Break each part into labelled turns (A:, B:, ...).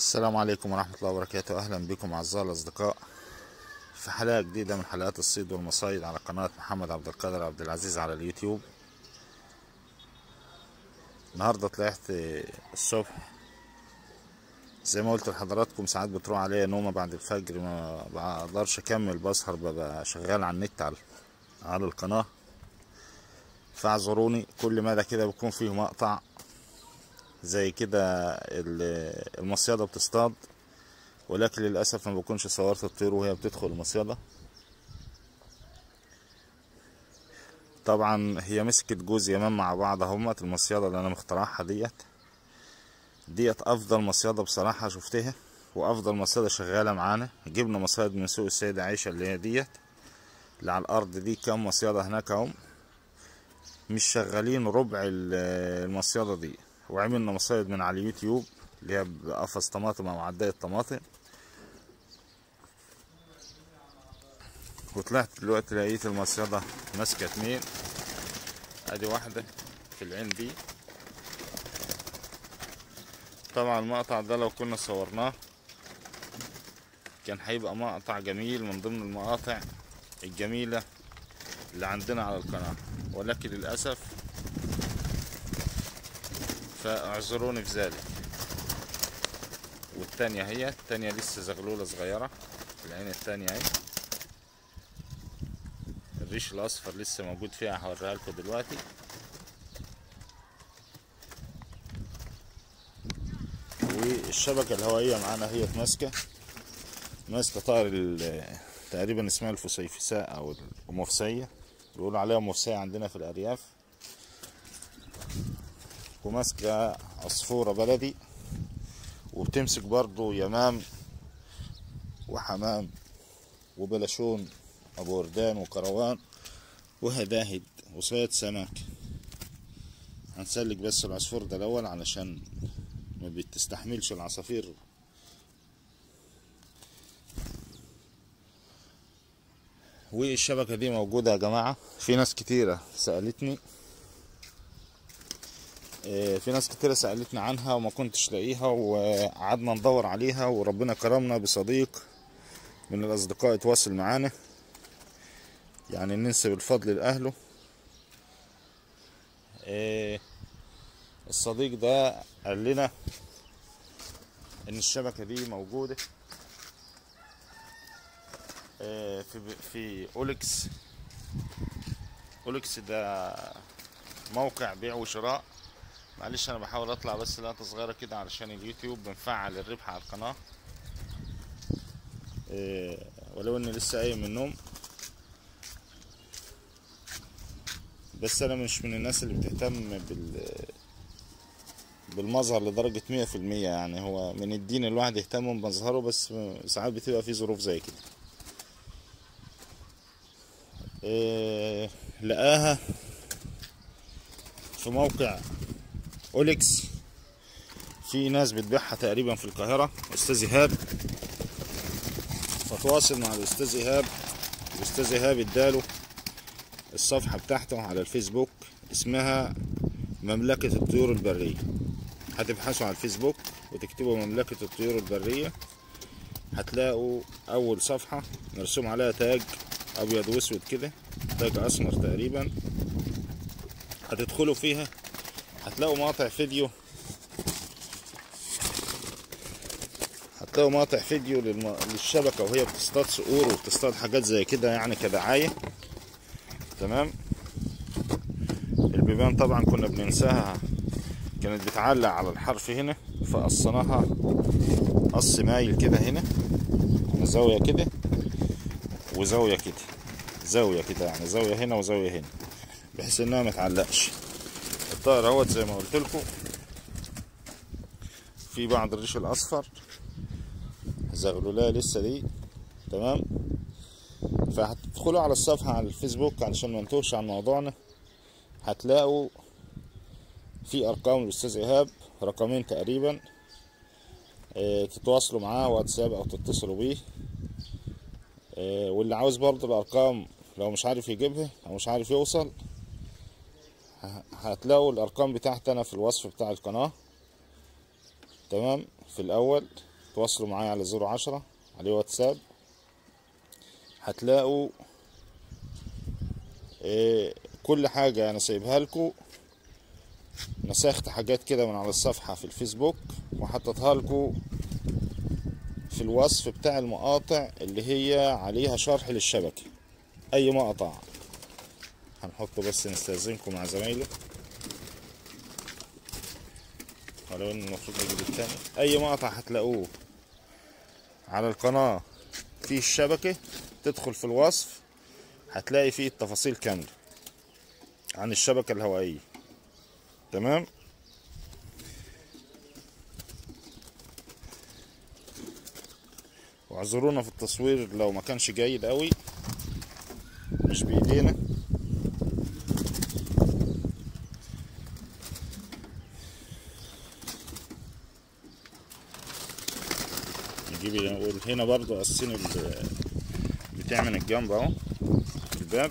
A: السلام عليكم ورحمة الله وبركاته أهلا بكم أعزائي الأصدقاء في حلقة جديدة من حلقات الصيد والمصايد على قناة محمد عبد القادر عبد العزيز على اليوتيوب النهاردة طلعت الصبح زي ما قلت لحضراتكم ساعات بتروح عليا نومة بعد الفجر ما بقدرش أكمل بسهر ببقى شغال على النت على على القناة فاعذروني كل مدى كده بيكون فيه مقطع زي كده المصيدة بتصطاد ولكن للأسف ما بكونش صورت الطيور وهي بتدخل المصيدة طبعا هي مسكت جوز يمام مع بعض اهمت المصيدة اللي انا مخترعها ديت ديت افضل مصيدة بصراحة شفتها وافضل مصيدة شغالة معانا جبنا مصايد من سوق السيدة عائشة اللي هي ديت اللي على الارض دي كام مصيدة هناك اهم مش شغالين ربع المصيدة دي وعملنا مصايد من على اليوتيوب اللي هي بقفص طماطم او عداية طماطم وطلعت دلوقتي لقيت المصيدة ماسكة اتنين ادي واحدة في العين دي طبعا المقطع ده لو كنا صورناه كان هيبقى مقطع جميل من ضمن المقاطع الجميلة اللي عندنا على القناة ولكن للأسف فاعذروني في ذلك والتانية هي التانية لسه زغلولة صغيرة العين التانية اهي الريش الاصفر لسه موجود فيها هوريها لكم دلوقتي والشبكة الهوائية معانا هي ماسكة ماسكة طائر تقريبا اسمها الفسيفساء او المفسية بيقولوا عليها مفسية عندنا في الارياف وماسكة عصفورة بلدي وبتمسك برضو يمام وحمام وبلشون ابو وردان وكروان وهداهد وصيد سمك هنسلك بس العصفور ده الاول علشان ما بتستحملش العصافير والشبكة دي موجودة يا جماعة في ناس كتيرة سألتني في ناس كتيرة سألتني عنها وما كنتش لاقيها وقعدنا ندور عليها وربنا كرمنا بصديق من الأصدقاء اتواصل معانا يعني ننسب الفضل لأهله الصديق ده قال لنا إن الشبكة دي موجودة في في أوليكس أوليكس ده موقع بيع وشراء معلش انا بحاول اطلع بس لقطه صغيره كده علشان اليوتيوب بنفعل الربح على القناه إيه ولو اني لسه قايم من النوم بس انا مش من الناس اللي بتهتم بال بالمظهر لدرجة مية في المية يعني هو من الدين الواحد يهتم بمظهره بس ساعات بتبقى في ظروف زي كده إيه لقاها في موقع اوليكس في ناس بتبيعها تقريبا في القاهرة استاذ ايهاب فتواصل مع الاستاذ ايهاب الاستاذ ايهاب اداله الصفحة بتاعته على الفيسبوك اسمها مملكة الطيور البرية هتبحثوا على الفيسبوك وتكتبوا مملكة الطيور البرية هتلاقوا اول صفحة مرسوم عليها تاج ابيض واسود كده تاج اسمر تقريبا هتدخلوا فيها هتلاقوا مقاطع فيديو هتلاقوا مقاطع فيديو للم... للشبكة وهي بتصطاد صقور وبتصطاد حاجات زي كده يعني كدعاية تمام البيبان طبعا كنا بننساها كانت بتعلق على الحرف هنا فقصناها قص مايل كده هنا زاوية كده وزاوية كده زاوية كده يعني زاوية هنا وزاوية هنا بحيث انها متعلقش الطائر اهوت زي ما قلت لكم في بعض الريش الاصفر زغلولاه لسه دي تمام فهتدخلوا على الصفحة على الفيسبوك علشان ما نتوهش عن موضوعنا هتلاقوا في ارقام الاستاذ ايهاب رقمين تقريبا اه تتواصلوا معاه واتساب او تتصلوا بيه اه واللي عاوز برضه الارقام لو مش عارف يجيبها او مش عارف يوصل هتلاقوا الارقام بتاعتي انا في الوصف بتاع القناة تمام في الاول تواصلوا معايا على زيرو عشرة عليه واتساب هتلاقوا إيه كل حاجة أنا سايبها لكم نسخت حاجات كده من على الصفحة في الفيسبوك وحطيتها لكم في الوصف بتاع المقاطع اللي هي عليها شرح للشبكة أي مقطع هنحطه بس نستأذنكم مع زمايله ولو ان المفروض نجيب التاني اي مقطع هتلاقوه على القناة فيه الشبكة تدخل في الوصف هتلاقي فيه التفاصيل كاملة عن الشبكة الهوائية تمام واعذرونا في التصوير لو ما كانش جيد قوي مش بايدينا نجيب نقول هنا برضو قصين ال- بتاع من الجنب اهو الباب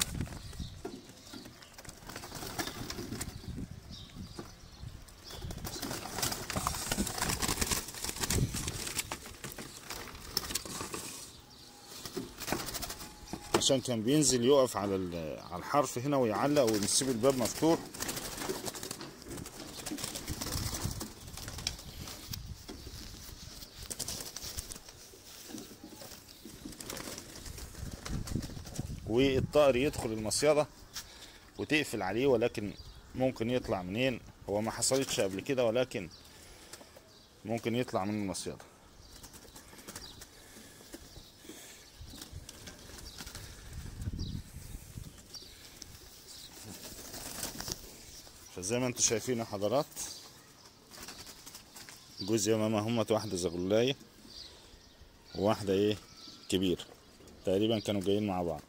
A: عشان كان بينزل يقف على ال- على الحرف هنا ويعلق ونسيب الباب مفتوح والطائر يدخل المصيدة وتقفل عليه ولكن ممكن يطلع منين هو ما حصلتش قبل كده ولكن ممكن يطلع من المصيدة فزي ما انتم شايفين يا حضرات جوز يا ماما همت واحدة زغلولاية وواحدة ايه كبيرة تقريبا كانوا جايين مع بعض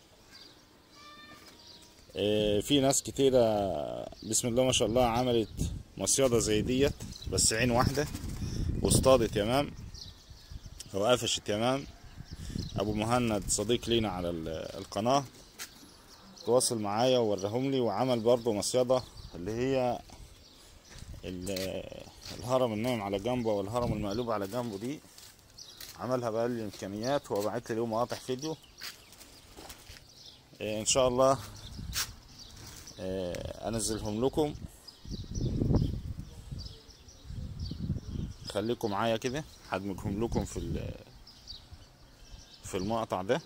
A: آه، في ناس كتيرة بسم الله ما شاء الله عملت مصيدة زي ديت بس عين واحدة واصطادت يمام او قفشت يمام ابو مهند صديق لينا على ال- القناة تواصل معايا ووراهم لي وعمل برضه مصيدة اللي هي ال- الهرم النايم على جنبه والهرم المقلوب على جنبه دي عملها بقى لي امكانيات هو بعت لي اليوم مقاطع فيديو إيه ان شاء الله إيه انزلهم لكم خليكم معايا كده هدمجهم لكم في ال- في المقطع ده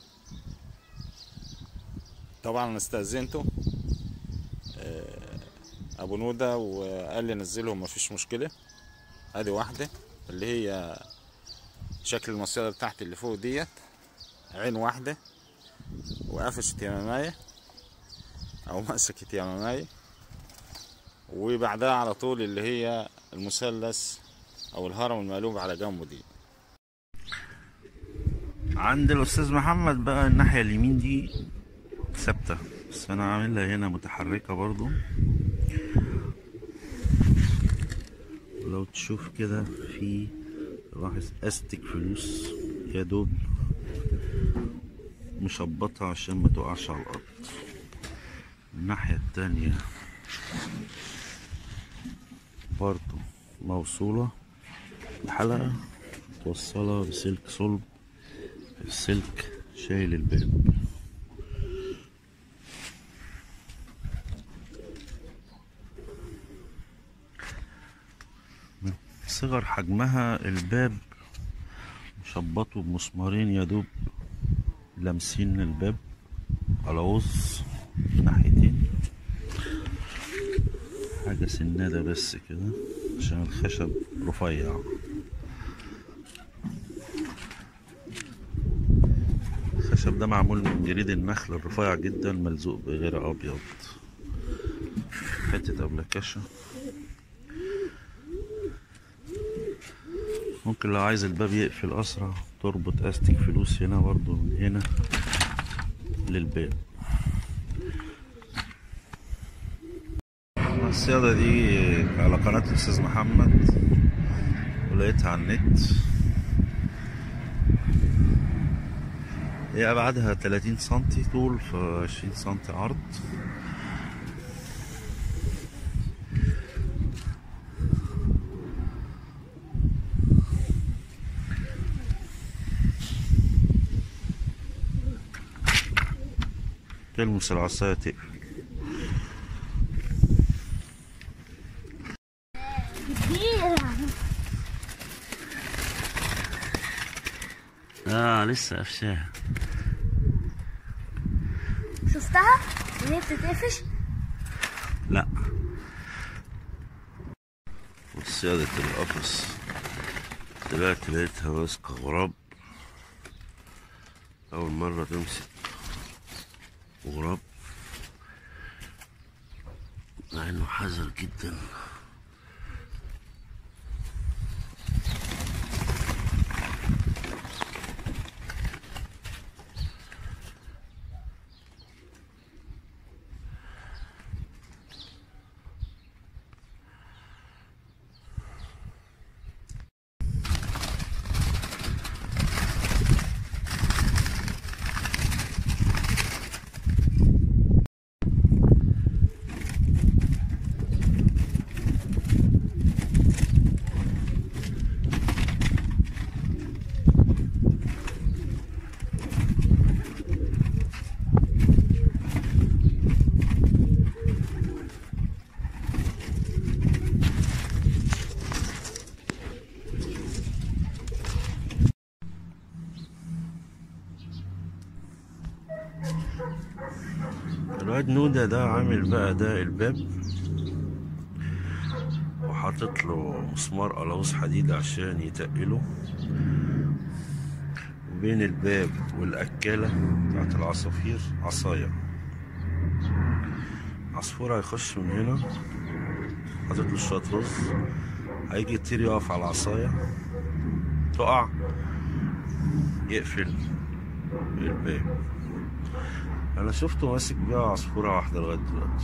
A: طبعا انا استاذنته إيه ابو نوده وقال لي نزلهم مفيش مشكله ادي واحده اللي هي شكل المصيدة بتاعتي اللي فوق ديت عين واحدة وقفشت يماماية أو مسكت يماماية وبعدها على طول اللي هي المثلث أو الهرم المقلوب على جنبه دي
B: عند الاستاذ محمد بقى الناحيه اليمين دي ثابته بس انا عاملها هنا متحركه برضو لو تشوف كده في لاحظ استك فلوس يا دوب مشبطها عشان ما تقعش على الارض الناحيه التانية برضو موصوله بحلقه متوصله بسلك صلب السلك شايل الباب من صغر حجمها الباب مشبطه بمسمارين يدوب لامسين الباب على وز ناحيتين حاجة سنادة بس كده عشان الخشب رفيع الخشب ده معمول من جريد النخل الرفيع جدا ملزوق بغير ابيض حتة ابلكاشة ممكن لو عايز الباب يقفل اسرع تربط استك فلوس هنا برضو من هنا للباب الصيادة دي على قناة الأستاذ محمد ولقيتها على النت هي أبعادها 30 سنتي طول في 20 سنتي عرض تلمس العصاية تقفل
C: كبيرة
B: اه لسه قفشاها
C: شفتها وهي بتتقفش
B: لا وسيادة القفص طلعت لقيتها ماسكة غراب أول مرة تمسك غراب مع إنه حذر جدا الواد نودة ده عامل بقى ده الباب وحاطط له مسمار قلاوص حديد عشان يتقله وبين الباب والأكالة بتاعت العصافير عصاية عصفور هيخش من هنا حاطط له شوية رز هيجي يطير يقف على العصاية تقع يقفل الباب انا شفته ماسك بيها عصفورة واحدة لغاية دلوقتي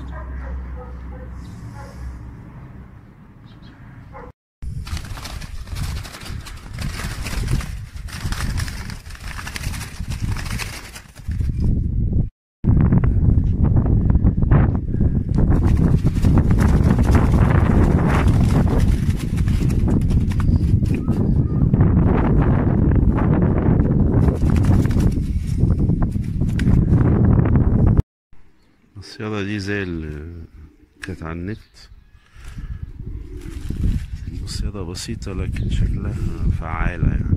B: الصيادة دي زي اللي كانت على النت صيادة بسيطة لكن شكلها فعالة يعني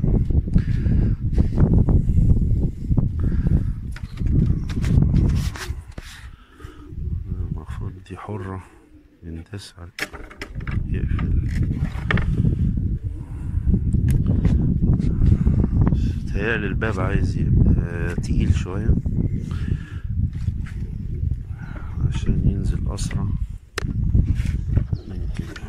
B: المفروض دي حرة ينداس على يقفل متهيألي الباب عايز يبقى تقيل شوية عشان ينزل أسرع من كده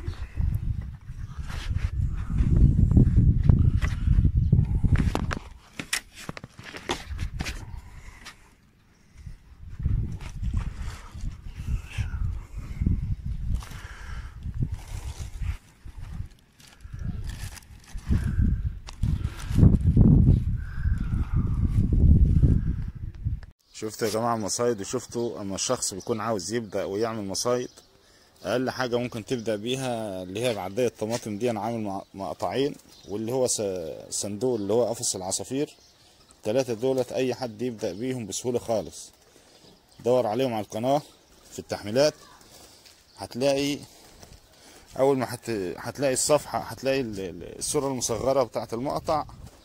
A: شفتوا يا جماعة المصايد وشفتوا اما الشخص بيكون عاوز يبدأ ويعمل مصايد اقل حاجة ممكن تبدأ بيها اللي هي بعدية الطماطم دي انا عامل مع- مقطعين واللي هو س- صندوق اللي هو قفص العصافير التلاتة دولت اي حد يبدأ بيهم بسهولة خالص دور عليهم على القناة في التحميلات هتلاقي اول ما هت... هتلاقي الصفحة هتلاقي ال- ال- الصورة المصغرة بتاعة المقطع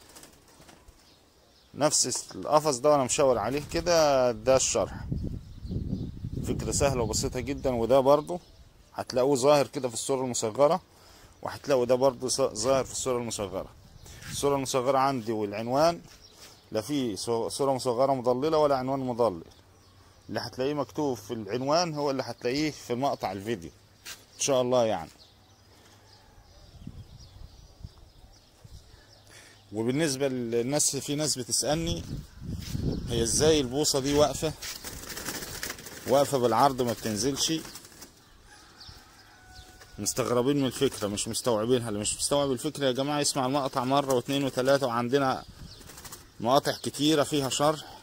A: نفس القفص ده وانا مشاور عليه كده ده الشرح فكرة سهلة وبسيطة جدا وده برضو هتلاقوه ظاهر كده في الصورة المصغرة وهتلاقوا ده برضو ص- ظاهر في الصورة المصغرة الصورة المصغرة عندي والعنوان لا في صو- صورة مصغرة مضللة ولا عنوان مضلل اللي هتلاقيه مكتوب في العنوان هو اللي هتلاقيه في مقطع الفيديو ان شاء الله يعني وبالنسبة للناس في ناس بتسألني هي ازاي البوصة دي واقفة واقفة بالعرض ما بتنزلش مستغربين من الفكرة مش مستوعبينها اللي مش مستوعب الفكرة يا جماعة يسمع المقطع مرة واثنين وثلاثة وعندنا مقاطع كتيرة فيها شرح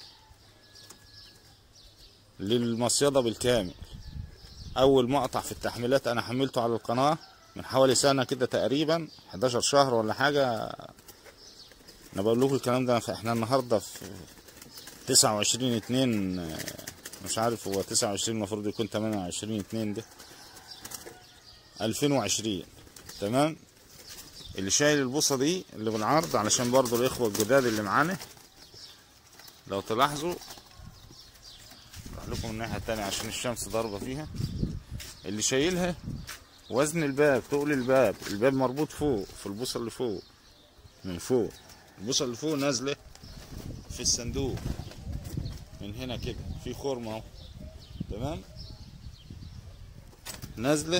A: للمصيدة بالكامل أول مقطع في التحميلات أنا حملته على القناة من حوالي سنة كده تقريبا 11 شهر ولا حاجة انا بقول لكم الكلام ده احنا النهارده في تسعة وعشرين اتنين آه، مش عارف هو تسعة وعشرين المفروض يكون تمانية وعشرين اتنين ده ألفين وعشرين تمام اللي شايل البوصة دي اللي بالعرض علشان برضو الإخوة الجداد اللي معانا لو تلاحظوا اروح لكم من الناحية التانية عشان الشمس ضاربة فيها اللي شايلها وزن الباب تقل الباب الباب مربوط فوق في البوصة اللي فوق من فوق البوصة اللي فوق نازلة في الصندوق من هنا كده في خرم اهو تمام نازلة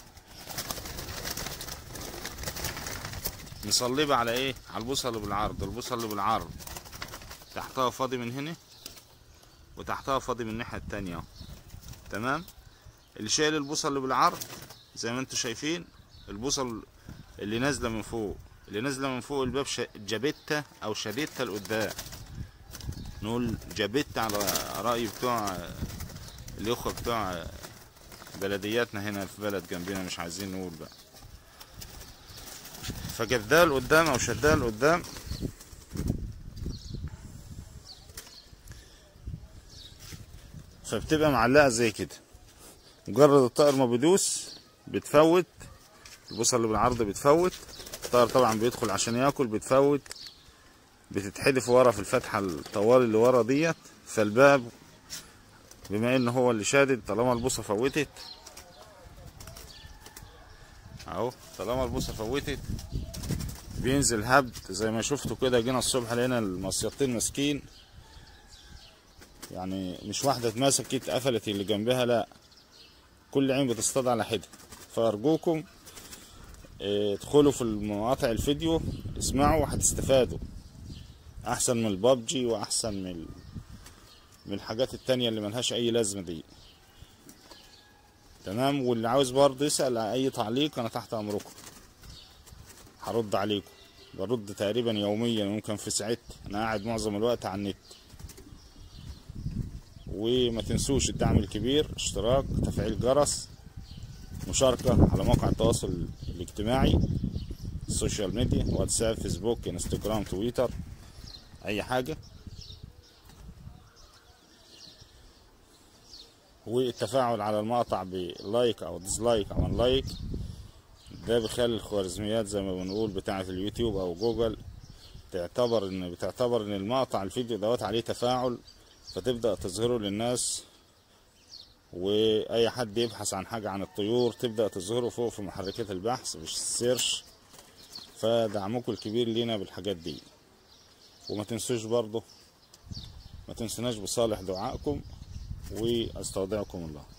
A: مصلبة على ايه على البوصة اللي بالعرض البوصة اللي بالعرض تحتها فاضي من هنا وتحتها فاضي من الناحية التانية اهو تمام اللي شايل البوصة اللي بالعرض زي ما انتوا شايفين البوصة اللي نازلة من فوق اللي نازلة من فوق الباب ش... جابتها او شدتها لقدام نقول جابتها على رأي بتوع الاخوة بتوع بلدياتنا هنا في بلد جنبنا مش عايزين نقول بقى فجدها لقدام او شدها لقدام فبتبقى معلقة زي كده مجرد الطائر ما بيدوس بتفوت البوصة اللي بالعرض بتفوت الطائر طبعا بيدخل عشان ياكل بتفوت بتتحدف ورا في الفتحة الطوال اللي ورا ديت فالباب بما ان هو اللي شادد طالما البوصة فوتت اهو طالما البوصة فوتت بينزل هبد زي ما شفتوا كده جينا الصبح لقينا المصيطين ماسكين يعني مش واحدة اتمسكت قفلت اللي جنبها لا كل عين بتصطاد على حدة فأرجوكم اه، ادخلوا في مقاطع الفيديو اسمعوا وهتستفادوا أحسن من البابجي وأحسن من ال- من الحاجات التانية اللي ملهاش أي لازمة دي تمام واللي عاوز برضه يسأل على أي تعليق أنا تحت أمركم هرد عليكم برد تقريبا يوميا ممكن في ساعات أنا قاعد معظم الوقت على النت وما تنسوش الدعم الكبير اشتراك تفعيل جرس مشاركة على مواقع التواصل الاجتماعي السوشيال ميديا واتساب فيسبوك انستجرام تويتر اي حاجة والتفاعل على المقطع بلايك او ديسلايك او انلايك ده بيخلي الخوارزميات زي ما بنقول بتاعة اليوتيوب او جوجل تعتبر ان بتعتبر ان المقطع الفيديو دوت عليه تفاعل فتبدأ تظهره للناس واي حد يبحث عن حاجة عن الطيور تبدأ تظهره فوق في محركات البحث مش السيرش فدعمكم الكبير لينا بالحاجات دي وما تنسوش برضه ما تنسوناش بصالح دعائكم واستودعكم الله